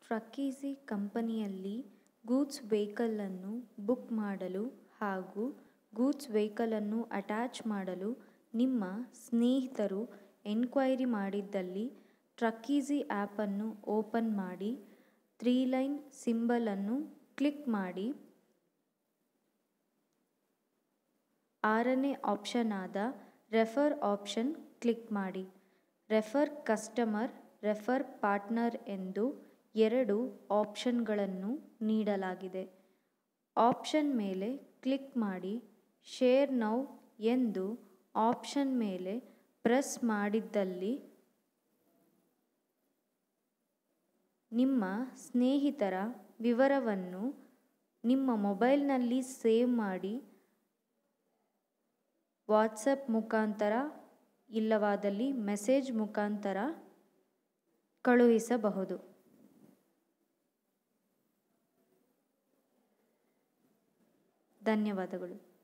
ಟ್ರಕ್ಕೀಸಿ ಕಂಪನಿಯಲ್ಲಿ goods ವೆಹಿಕಲನ್ನು book ಮಾಡಲು ಹಾಗೂ ಗೂಡ್ಸ್ ವೆಹಿಕಲನ್ನು ಅಟ್ಯಾಚ್ ಮಾಡಲು ನಿಮ್ಮ ಸ್ನೇಹಿತರು ಎನ್ಕ್ವೈರಿ ಮಾಡಿದ್ದಲ್ಲಿ ಟ್ರಕ್ಕೀಸಿ ಆ್ಯಪನ್ನು ಓಪನ್ ಮಾಡಿ ತ್ರೀ ಲೈನ್ ಸಿಂಬಲನ್ನು ಕ್ಲಿಕ್ ಮಾಡಿ ಆರನೇ ಆಪ್ಷನ್ ಆದ ರೆಫರ್ ಆಪ್ಷನ್ ಕ್ಲಿಕ್ ಮಾಡಿ ರೆಫರ್ ಕಸ್ಟಮರ್ ರೆಫರ್ ಪಾರ್ಟ್ನರ್ ಎಂದು ಎರಡು ಆಪ್ಷನ್ಗಳನ್ನು ನೀಡಲಾಗಿದೆ ಆಪ್ಷನ್ ಮೇಲೆ ಕ್ಲಿಕ್ ಮಾಡಿ ಶೇರ್ ನೌ ಎಂದು ಆಪ್ಷನ್ ಮೇಲೆ ಪ್ರೆಸ್ ಮಾಡಿದ್ದಲ್ಲಿ ನಿಮ್ಮ ಸ್ನೇಹಿತರ ವಿವರವನ್ನು ನಿಮ್ಮ ಮೊಬೈಲ್ನಲ್ಲಿ ಸೇವ್ ಮಾಡಿ ವಾಟ್ಸಪ್ ಮುಖಾಂತರ ಇಲ್ಲವಾದಲ್ಲಿ ಮೆಸೇಜ್ ಮುಖಾಂತರ ಕಳುಹಿಸಬಹುದು ಧನ್ಯವಾದಗಳು